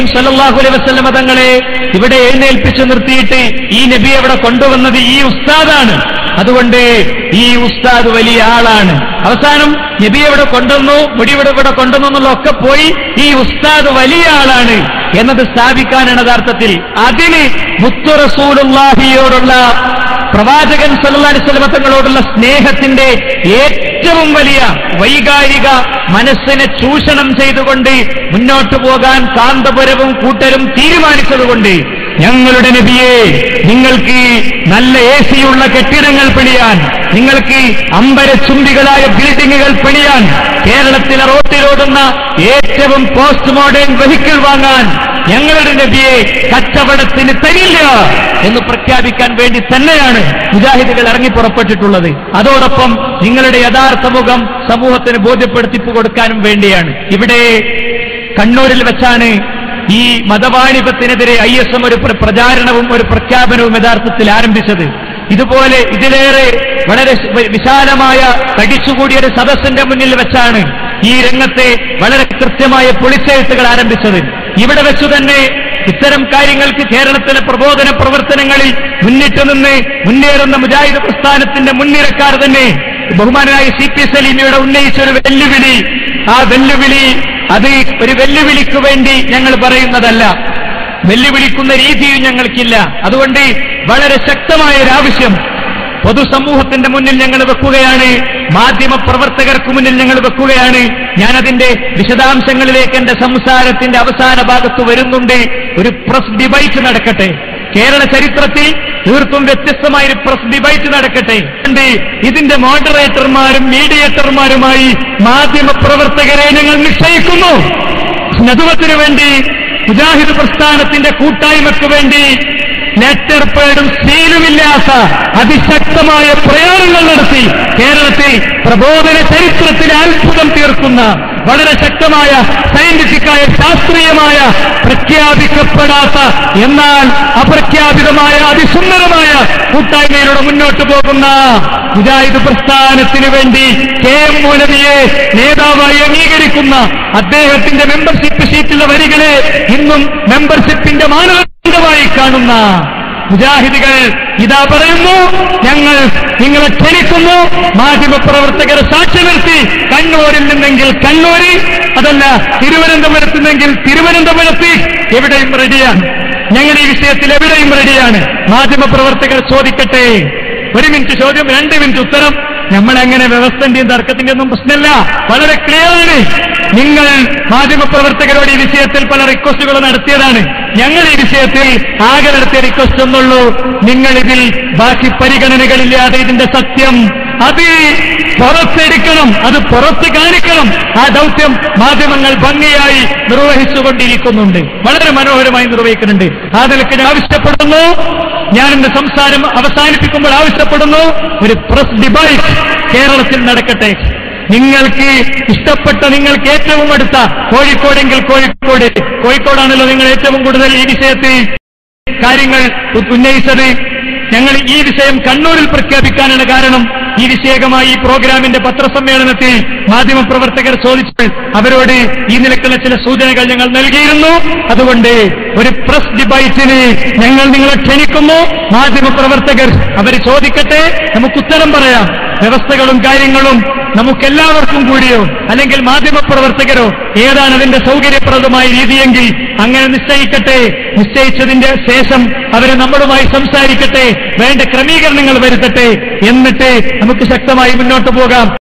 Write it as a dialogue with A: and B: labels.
A: കരീം സല്ലല്ലാഹു അലൈഹി വസല്ലമ തങ്ങളെ ഇവിടെ എഴുന്നേൽപ്പിച്ചു നിർത്തിയിട്ട് ഈ നബി അവിടെ കൊണ്ടുവന്നത് ഈ ഉസ്താദാണ് അതുകൊണ്ട് ഈ ഉസ്താദ് വലിയ ആളാണ് അവസാനം നബി എവിടെ കൊണ്ടുവന്നു മുടി ഇവിടെ ഇവിടെ കൊണ്ടുവന്നു എന്നുള്ളതൊക്കെ പോയി ഈ ഉസ്താദ് വലിയ ആളാണ് എന്നത് സ്ഥാപിക്കാനാണ് യഥാർത്ഥത്തിൽ അതിന് മുത്തു റസൂലുള്ളാഹിയോടുള്ള പ്രവാചകൻ സല്ലല്ലാഹു അലൈഹി വസല്ലമ തങ്ങളോടുള്ള സ്നേഹത്തിന്റെ ഏറ്റവും വലിയ വൈകാരിക മനസ്സിനെ ചൂഷണം ചെയ്തുകൊണ്ട് മുന്നോട്ടു പോകാൻ കാന്തപുരവും കൂട്ടരും തീരുമാനിച്ചതുകൊണ്ട് ഞങ്ങളുടെ നബിയെ നിങ്ങൾക്ക് നല്ല എ സിയുള്ള കെട്ടിടങ്ങൾ പണിയാൻ നിങ്ങൾക്ക് അമ്പരചുംബികളായ ബിൽഡിങ്ങുകൾ പണിയാൻ കേരളത്തിലെ റോട്ടിലോടുന്ന ഏറ്റവും പോസ്റ്റ് മോഡേൺ വെഹിക്കിൾ വാങ്ങാൻ ഞങ്ങളുടെ നബിയെ കച്ചവടത്തിന് തരില്ല എന്ന് പ്രഖ്യാപിക്കാൻ വേണ്ടി തന്നെയാണ് മുജാഹിദുകൾ ഇറങ്ങി പുറപ്പെട്ടിട്ടുള്ളത് അതോടൊപ്പം നിങ്ങളുടെ യഥാർത്ഥ മുഖം സമൂഹത്തിന് ബോധ്യപ്പെടുത്തിപ്പ് കൊടുക്കാനും വേണ്ടിയാണ് ഇവിടെ കണ്ണൂരിൽ വെച്ചാണ് ഈ മതവാണിഭത്തിനെതിരെ ഐ എസ് എം ഒരു പ്ര- പ്രചാരണവും ഒരു പ്രഖ്യാപനവും യഥാർത്ഥത്തിൽ ആരംഭിച്ചത് ഇതുപോലെ ഇതിലേറെ വളരെ വി- വിശാലമായ തടിച്ചുകൂടിയ ഒരു സദസ്സിന്റെ മുന്നിൽ വെച്ചാണ് ഈ രംഗത്തെ വളരെ കൃത്യമായ പൊളിച്ചെഴുത്തുകൾ ആരംഭിച്ചത് ഇവിടെ വെച്ചു തന്നെ ഇത്തരം കാര്യങ്ങൾക്ക് കേരളത്തിലെ പ്രബോധന പ്രവർത്തനങ്ങളിൽ മുന്നിട്ട് നിന്ന് മുന്നേറുന്ന മുജാഹിദ് പ്രസ്ഥാനത്തിന്റെ മുൻനിരക്കാർ തന്നെ ബഹുമാനായ സി പി സലീമിയുടെ ഉന്നയിച്ച ഒരു വെല്ലുവിളി ആ വെല്ലുവിളി അത് ഒരു വെല്ലുവിളിക്ക് വേണ്ടി ഞങ്ങൾ പറയുന്നതല്ല വെല്ലുവിളിക്കുന്ന രീതിയും ഞങ്ങൾക്കില്ല അതുകൊണ്ട് വളരെ ശക്തമായ ഒരു ആവശ്യം പൊതുസമൂഹത്തിന്റെ മുന്നിൽ ഞങ്ങൾ വെക്കുകയാണ് മാധ്യമ പ്രവർത്തകർക്ക് മുന്നിൽ ഞങ്ങൾ വെക്കുകയാണ് ഞാനതിന്റെ വിശദാംശങ്ങളിലേക്ക് എന്റെ സംസാരത്തിന്റെ അവസാന ഭാഗത്ത് വരുന്നുണ്ട് ഒരു പ്രസ് ഡിബൈറ്റ് നടക്കട്ടെ കേരള ചരിത്രത്തിൽ തീർത്തും വ്യത്യസ്തമായ ഒരു പ്രസ് ഡിബൈറ്റ് നടക്കട്ടെ ഉണ്ട്. ഇതിന്റെ മോഡറേറ്റർമാരും മീഡിയേറ്റർമാരുമായി മാധ്യമ പ്രവർത്തകരെ ഞങ്ങൾ നിശ്ചയിക്കുന്നു നതുവത്തിനു വേണ്ടി മുജാഹിദ് പ്രസ്ഥാനത്തിന്റെ കൂട്ടായ്മയ്ക്ക് വേണ്ടി ലെറ്റർ പേഡും സീലുമില്ലാത്ത അതിശക്തമായ പ്രയാണങ്ങൾ നടത്തി കേരളത്തിൽ പ്രബോധന ചരിത്രത്തിലെ അത്ഭുതം തീർക്കുന്ന വളരെ ശക്തമായ സയന്റിഫിക്കായ ശാസ്ത്രീയമായ പ്രഖ്യാപിക്കപ്പെടാത്ത എന്നാൽ അപ്രഖ്യാപിതമായ അതിസുന്ദരമായ കൂട്ടായ്മയിലൂടെ മുന്നോട്ട് പോകുന്ന മുജാഹിദ് പ്രസ്ഥാനത്തിന് വേണ്ടി കെ എം മൗലവിയെ നേതാവായി അംഗീകരിക്കുന്ന അദ്ദേഹത്തിന്റെ മെമ്പർഷിപ്പ് ഷീറ്റിലെ വരികളെ ഇന്നും മെമ്പർഷിപ്പിന്റെ മാനദണ്ഡമായി കാണുന്ന മുജാഹിദുകൾ ഇതാ പറയുന്നു ഞങ്ങൾ നിങ്ങളെ ക്ഷണിക്കുന്നു മാധ്യമപ്രവർത്തകരെ സാക്ഷി നിർത്തി കണ്ണൂരിൽ നിന്നെങ്കിൽ കണ്ണൂരിൽ അതല്ല തിരുവനന്തപുരത്ത് നിന്നെങ്കിൽ തിരുവനന്തപുരത്ത് എവിടെയും റെഡിയാണ് ഞങ്ങൾ ഈ വിഷയത്തിൽ എവിടെയും റെഡിയാണ് മാധ്യമപ്രവർത്തകർ ചോദിക്കട്ടെ ഒരു മിനിറ്റ് ചോദ്യം രണ്ട് മിനിറ്റ് ഉത്തരം നമ്മൾ എങ്ങനെ വ്യവസ്ഥന്റെയും തർക്കത്തിന്റെയും ഒന്നും പ്രശ്നമില്ല വളരെ ക്ലിയർ ആണ് നിങ്ങൾ മാധ്യമപ്രവർത്തകരോട് ഈ വിഷയത്തിൽ പല റിക്വസ്റ്റുകൾ നടത്തിയതാണ് ഞങ്ങൾ ഈ വിഷയത്തിൽ ആകെ നടത്തിയ റിക്വസ്റ്റ് ഒന്നുള്ളൂ നിങ്ങൾ ഇതിൽ ബാക്കി പരിഗണനകളില്ലാതെ ഇതിന്റെ സത്യം അത് പുറത്തെടുക്കണം അത് പുറത്ത് കാണിക്കണം ആ ദൗത്യം മാധ്യമങ്ങൾ ഭംഗിയായി നിർവഹിച്ചുകൊണ്ടിരിക്കുന്നുണ്ട് വളരെ മനോഹരമായി നിർവഹിക്കുന്നുണ്ട് ആ നിലയ്ക്ക് ഞാൻ ആവശ്യപ്പെടുന്നു ഞാൻ എന്റെ സംസാരം അവസാനിപ്പിക്കുമ്പോൾ ആവശ്യപ്പെടുന്നു ഒരു പ്രസ് ഡിബൈറ്റ് കേരളത്തിൽ നടക്കട്ടെ നിങ്ങൾക്ക് ഇഷ്ടപ്പെട്ട നിങ്ങൾക്ക് ഏറ്റവും അടുത്ത കോഴിക്കോടെങ്കിൽ കോഴിക്കോട് കോഴിക്കോടാണല്ലോ നിങ്ങൾ ഏറ്റവും കൂടുതൽ ഈ വിഷയത്തിൽ കാര്യങ്ങൾ ഉ- ഉന്നയിച്ചത് ഞങ്ങൾ ഈ വിഷയം കണ്ണൂരിൽ പ്രഖ്യാപിക്കാനാണ് കാരണം ഈ വിഷയകമായി ഈ പ്രോഗ്രാമിന്റെ പത്രസമ്മേളനത്തിൽ മാധ്യമപ്രവർത്തകർ ചോദിച്ചു അവരോട് ഈ നിലക്കുള്ള ചില സൂചനകൾ ഞങ്ങൾ നൽകിയിരുന്നു അതുകൊണ്ട് ഒരു പ്രസ് ഡിബൈറ്റിന് ഞങ്ങൾ നിങ്ങളെ ക്ഷണിക്കുന്നു മാധ്യമപ്രവർത്തകർ അവർ ചോദിക്കട്ടെ നമുക്ക് ഉത്തരം പറയാം വ്യവസ്ഥകളും കാര്യങ്ങളും നമുക്കെല്ലാവർക്കും കൂടിയോ അല്ലെങ്കിൽ മാധ്യമപ്രവർത്തകരോ ഏതാണ് അതിന്റെ സൗകര്യപ്രദമായ രീതിയെങ്കിൽ അങ്ങനെ നിശ്ചയിക്കട്ടെ നിശ്ചയിച്ചതിന്റെ ശേഷം അവരെ നമ്മളുമായി സംസാരിക്കട്ടെ വേണ്ട ക്രമീകരണങ്ങൾ വരുത്തട്ടെ എന്നിട്ട് നമുക്ക് ശക്തമായി മുന്നോട്ട് പോകാം